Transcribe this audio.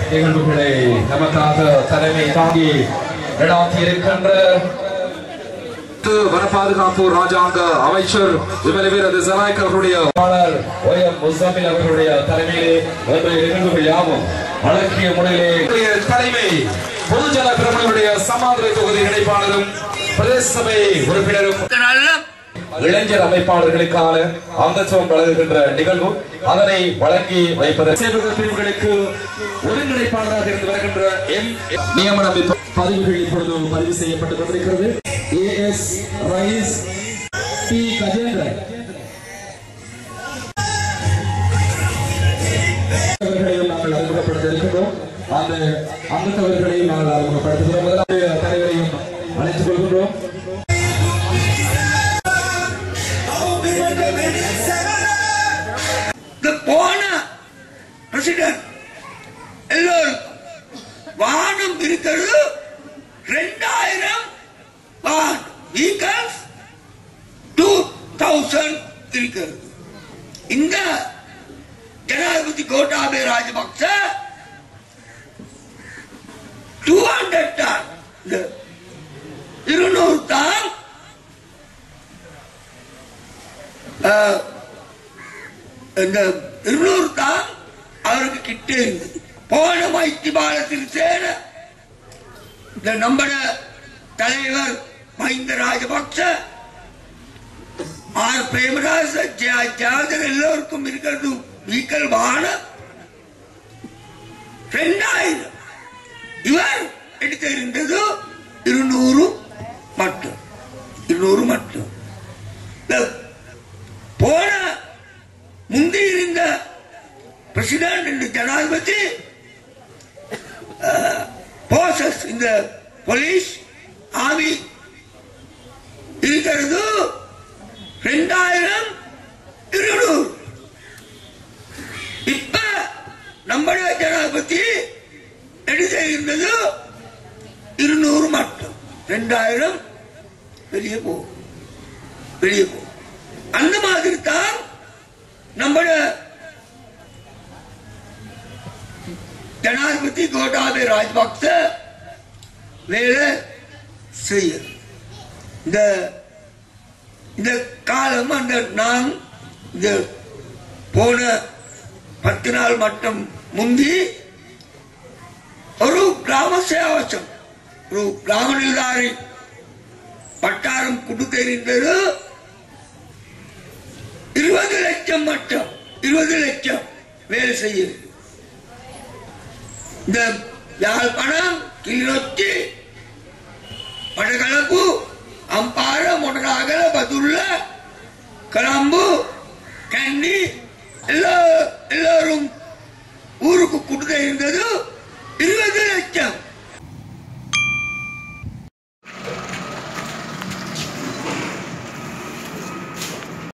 நிகழ்வுகளை நமக்காக தலைமை தாங்கி நடாத்தி இருக்கின்ற வன பாதுகாப்பு ராஜாங்க அமைச்சர் விமலவீரது ஜனாய்க் அவர்களுடைய ஆளுநர் ஒய் எம் முசாமில் அவர்களுடைய தலைமையிலே இன்றைய நிகழ்வுகள் யாவும் அழகிய முறையிலே இன்றைய தலைமை பொதுஜன பிரமுகருடைய சமாதான தொகுதி இணைப்பாளரும் பிரதேச சபை உறுப்பினரும் இளைஞர் அமைப்பாளர்களுக்கான அங்கத்துவம் வழங்குகின்ற நிகழ்வு அதனை வழங்கி வைப்பது சேவக பிரிவுகளுக்கு ஒருங்கிணைப்பாளராக இருந்து வருகின்ற எம் நியமனம் இப்ப- பதிவுகள் இப்பொழுது பதிவு செய்யப்பட்டுக் கொண்டிருக்கிறது ஏ எஸ் ரைஸ் பி கஜேந்திரன் அவர்களையும் நாங்கள் அறிமுகப்படுத்த இருக்கின்றோம் அந்த அங்கத்தவர்களையும் நாங்கள் அறிமுகப்படுத்துகிறோம் முதலாவது தலைவரையும் அழைத்துக் கொள்கின்றோம் இந்த போன பிரசிடென்ட் எல்லோரும் வாகனம் இருக்கிறது ரெண்டாயிரம் வீக்கல்ஸ் டூ தௌசண்ட் இருக்கிறது இந்த ஜனாதிபதி கோட்டாபய ராஜபக்ச டூ ஹண்ட்ரட் தான் இருநூறு தான் அஹ், இந்த இருநூறு தான் அவருக்கு கிட்ட இருந்தது போன மைத்திபாலத்தில் சேர இந்த நம்மட தலைவர் மஹிந்த ராஜபக்ச ஆர் பிரேமதாஸ் ஜெயா- ஜாதர் எல்லோருக்கும் இருக்கிறது வீக்கல் வாகனம் ரெண்டாயிரம் இவர் எடுத்து இருந்தது இருநூறு மட்டும் இருநூறு மட்டும் இந்த போன முந்தி இருந்த பிரசிடென்ட் இந்த ஜனாதிபதி போசஸ் இந்த போலீஸ் ஆர்மி இருக்கிறது ரெண்டாயிரம் இருநூறு இப்ப நம்முடைய ஜனாதிபதி எடுத்து இருந்தது இருநூறு மட்டும் ரெண்டாயிரம் வெளியே போகும் வெளியே போகும் அந்த மாதிரி தான் நம்முடைய ஜனாதிபதி கோட்டாபய ராஜபக்ச வேலை செய்ய இந்த இந்த காலம் அந்த நான் இந்த போன பத்து நாள் மட்டும் முந்தி ஒரு கிராம சேவசம் ஒரு கிராம நிர்வாகி பட்டாரம் கொடுக்க இருந்தது இருபது லட்சம் மட்டும் இருபது லட்சம் வேலை செய்யுது இந்த யாழ்ப்பாணம் கிளிநொச்சி வடகலப்பு அம்பார மொடராகல பதுல்ல கலம்பு கண்டி